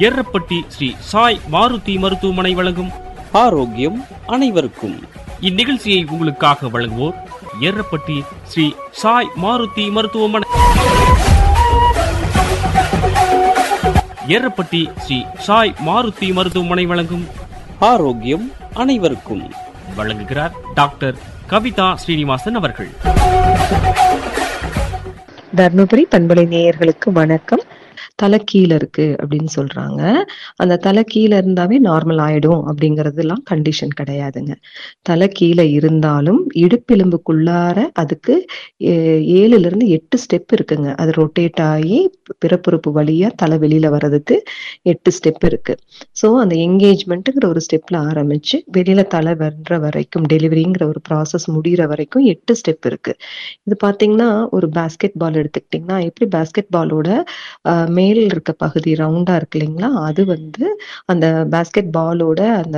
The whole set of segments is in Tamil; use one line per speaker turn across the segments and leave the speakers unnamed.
எர்ரப்பட்டி ஸ்ரீ சாய் மாருதி மருத்துவமனை வழங்கும்
ஆரோக்கியம் அனைவருக்கும்
இந்நிகழ்ச்சியை உங்களுக்காக வழங்குவோர் எர்ரப்பட்டி ஸ்ரீ சாய் மாருதி மருத்துவமனை எர்ரப்பட்டி ஸ்ரீ சாய் மாருதி மருத்துவமனை வழங்கும்
ஆரோக்கியம் அனைவருக்கும்
வழங்குகிறார் டாக்டர் கவிதா ஸ்ரீனிவாசன் அவர்கள்
தர்மபுரி பண்பலை நேயர்களுக்கு வணக்கம் தலை கீழே இருக்கு அப்படின்னு சொல்றாங்க அந்த தலை கீழே இருந்தாவே நார்மல் ஆயிடும் அப்படிங்கறதுலாம் கண்டிஷன் கிடையாதுங்க தலை கீழே இருந்தாலும் இடுப்பெலும்புக்குள்ளார அதுக்கு ஏ- ஏழுல இருந்து எட்டு ஸ்டெப் இருக்குங்க அது ரொட்டேட் ஆகி பிறப்புறுப்பு வழியா தலை வெளியில வர்றதுக்கு எட்டு ஸ்டெப் இருக்கு ஸோ அந்த என்கேஜ்மெண்ட்டுங்கிற ஒரு ஸ்டெப்ல ஆரம்பிச்சு வெளியில தலை வர்ற வரைக்கும் டெலிவரிங்கிற ஒரு ப்ராசஸ் முடியிற வரைக்கும் எட்டு ஸ்டெப் இருக்கு இது பாத்தீங்கன்னா ஒரு பாஸ்கெட் பால் எடுத்துக்கிட்டிங்கன்னா எப்படி பாஸ்கெட் பாலோட மேல் இருக்க பகுதி ரவுண்டா இருக்கு இல்லைங்களா அது வந்து அந்த பாஸ்கெட் பாலோட அந்த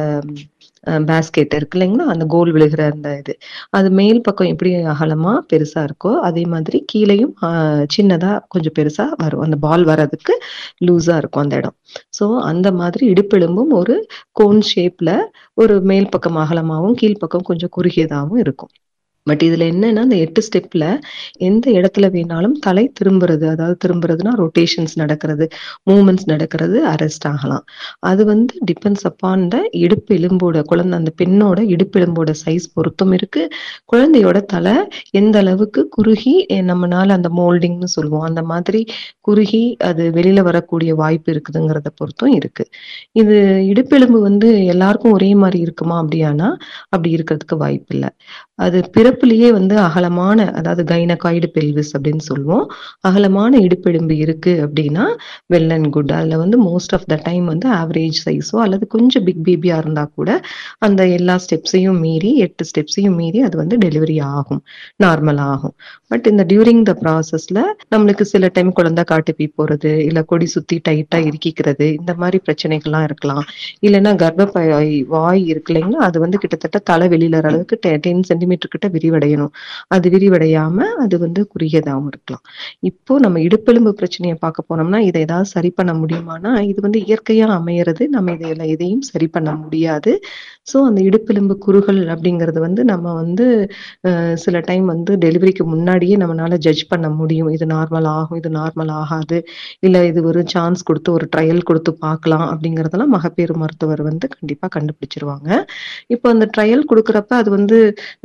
பேஸ்கெட் இருக்கு இல்லைங்களா அந்த கோல் விழுகிற அந்த இது அது மேல் பக்கம் எப்படி அகலமா பெருசா இருக்கோ அதே மாதிரி கீழேயும் ஆஹ், சின்னதா கொஞ்சம் பெருசா வரும் அந்த பால் வர்றதுக்கு லூஸா இருக்கும் அந்த இடம் ஸோ அந்த மாதிரி இடுப்பெலும்பும் ஒரு கோன் ஷேப்ல ஒரு மேல் பக்கம் அகலமாகவும் கீழ்ப்பக்கம் கொஞ்சம் குறுகியதாகவும் இருக்கும் பட் இதுல என்னன்னா இந்த எட்டு ஸ்டெப்ல எந்த இடத்துல வேணாலும் தலை திரும்புறது அதாவது திரும்புறதுன்னா ரொட்டேஷன்ஸ் நடக்கிறது மூமெண்ட்ஸ் நடக்கிறது அரெஸ்ட் ஆகலாம் அது வந்து டிபெண்ட்ஸ் அப்பான் த இடுப்பு எலும்போட குழந்தை அந்த பெண்ணோட இடுப்பு எலும்போட சைஸ் பொருத்தும் இருக்கு குழந்தையோட தலை எந்த அளவுக்கு குறுகி அஹ் நம்மனால அந்த மோல்டிங்னு சொல்லுவோம் அந்த மாதிரி குறுகி அது வெளியில வரக்கூடிய வாய்ப்பு இருக்குதுங்கிறத பொறுத்தும் இருக்கு இது இடுப்பெலும்பு வந்து எல்லாருக்கும் ஒரே மாதிரி இருக்குமா அப்படியானா அப்படி இருக்கிறதுக்கு வாய்ப்பு இல்லை அது பிறப்புலயே வந்து அகலமான அதாவது கைனகாய்டு பெல்விஸ் அப்படின்னு சொல்லுவோம் அகலமான இடுப்பெலும்பு இருக்கு அப்படின்னா வெல் அண்ட் குட் அதுல வந்து மோஸ்ட் ஆஃப் த டைம் வந்து ஆவரேஜ் சைஸோ அல்லது கொஞ்சம் பிக் பேபியா இருந்தா கூட அந்த எல்லா ஸ்டெப்ஸையும் மீறி எட்டு ஸ்டெப்ஸையும் மீறி அது வந்து டெலிவரி ஆகும் நார்மல் ஆகும் பட் இந்த டியூரிங் த ப்ராசஸ்ல நம்மளுக்கு சில டைம் குழந்தை காட்டுப்பி போறது இல்ல கொடி சுத்தி டைட்டா இறுக்கிக்கிறது இந்த மாதிரி பிரச்சனைகள்லாம் இருக்கலாம் இல்லைன்னா கர்ப்பப்பை வாய் இருக்கு இல்லைங்களா அது வந்து கிட்டத்தட்ட தலை வெளியில வர அளவுக்கு டென் சென்டிமீட்டர் கிட்ட விரிவடையணும் அது விரிவடையாம அது வந்து குறுகியதாகவும் இருக்கலாம் இப்போ நம்ம இடுப்பெலும்பு பிரச்சனையை பார்க்க போனோம்னா இதை ஏதாவது சரி பண்ண முடியுமானா இது வந்து இயற்கையா அமையறது நம்ம இதையெல்லாம் எதையும் சரி பண்ண முடியாது ஸோ அந்த இடுப்பெலும்பு குறுகல் அப்படிங்கிறது வந்து நம்ம வந்து அஹ், சில டைம் வந்து டெலிவரிக்கு முன்னாடியே நம்மளால ஜட்ஜ் பண்ண முடியும் இது நார்மல் ஆகும் இது நார்மல் ஆகாது இல்ல இது ஒரு சான்ஸ் கொடுத்து ஒரு ட்ரையல் கொடுத்து பார்க்கலாம் அப்படிங்கறதெல்லாம் மகப்பேறு மருத்துவர் வந்து கண்டிப்பா கண்டுபிடிச்சிருவாங்க இப்போ அந்த ட்ரையல் கொடுக்கறப்ப அது வந்து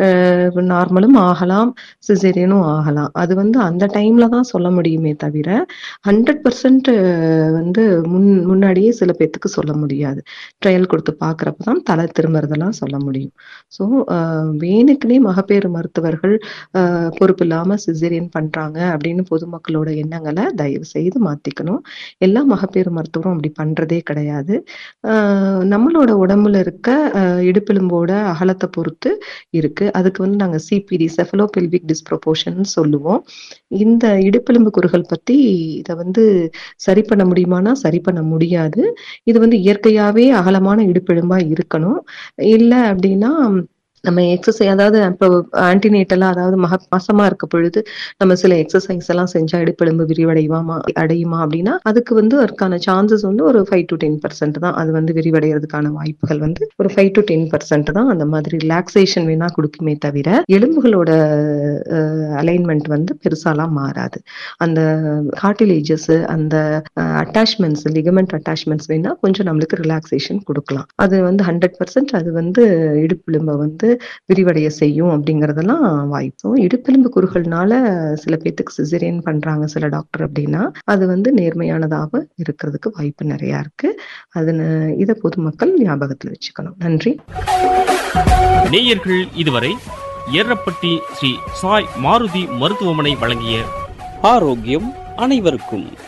நார்மலும் ஆகலாம் சிசேரியனும் ஆகலாம் அது வந்து அந்த டைம்ல தான் சொல்ல முடியுமே தவிர ஹண்ட்ரட் பர்சன்ட் வந்து முன் முன்னாடியே சில பேத்துக்கு சொல்ல முடியாது ட்ரையல் கொடுத்து பார்க்கறப்ப தான் தலை திரும்புறதெல்லாம் சொல்ல முடியும் ஸோ வேணுக்குனே மகப்பேறு மருத்துவர்கள் ஆஹ் பொறுப்பு இல்லாம சிசேரியன் பண்றாங்க அப்படின்னு பொதுமக்களோட எண்ணங்களை தயவு செய்து மாத்திக்கணும் எல்லா மகப்பேறு மருத்துவரும் அப்படி பண்றதே கிடையாது ஆஹ் நம்மளோட உடம்புல இருக்க ஆஹ் இடுப்பெலும்போட அகலத்தை பொறுத்து இருக்கு அதுக்கு வந்து நாங்க சிபிடி செஃபலோபெல்விக் டிஸ்ப்ரொபோர்ஷன் சொல்லுவோம் இந்த இடுப்பெலும்பு குறுகல் பத்தி இதை வந்து சரி பண்ண முடியுமானா சரி பண்ண முடியாது இது வந்து இயற்கையாவே அகலமான இடுப்பெலும்பா இருக்கணும் இல்ல அப்படின்னா நம்ம எக்ஸசைஸ் அதாவது இப்போ ஆன்டினேட்டலா அதாவது மக மாசமா இருக்க பொழுது நம்ம சில எக்ஸசைஸ் எல்லாம் செஞ்சா இடுப்பெலும்பு விரிவடைவாமா அடையுமா அப்படின்னா அதுக்கு வந்து அதற்கான சான்சஸ் வந்து ஒரு ஃபைவ் டு டென் பர்சன்ட் தான் அது வந்து விரிவடைகிறதுக்கான வாய்ப்புகள் வந்து ஒரு ஃபைவ் டு டென் பர்சன்ட் தான் அந்த மாதிரி ரிலாக்ஸேஷன் வேணா கொடுக்குமே தவிர எலும்புகளோட அலைன்மெண்ட் வந்து பெருசாலாம் மாறாது அந்த கார்டிலேஜஸ் அந்த அட்டாச்மெண்ட்ஸ் லிகமெண்ட் அட்டாச்மெண்ட்ஸ் வேணா கொஞ்சம் நம்மளுக்கு ரிலாக்ஸேஷன் கொடுக்கலாம் அது வந்து ஹண்ட்ரட் பர்சன்ட் அது வந்து இடுப்பெலும்பை வந்து விரிவடைய செய்யும் அப்படிங்கறதெல்லாம் வாய்ப்பு இடுப்பெலும்பு குறுகல்னால சில பேத்துக்கு சிசேரியன் பண்றாங்க சில டாக்டர் அப்படின்னா அது வந்து நேர்மையானதாக இருக்கிறதுக்கு வாய்ப்பு நிறைய இருக்கு அது இதை பொதுமக்கள் ஞாபகத்துல வச்சுக்கணும் நன்றி
நேயர்கள் இதுவரை எர்ரப்பட்டி ஸ்ரீ சாய் மாருதி மருத்துவமனை வழங்கிய
ஆரோக்கியம் அனைவருக்கும்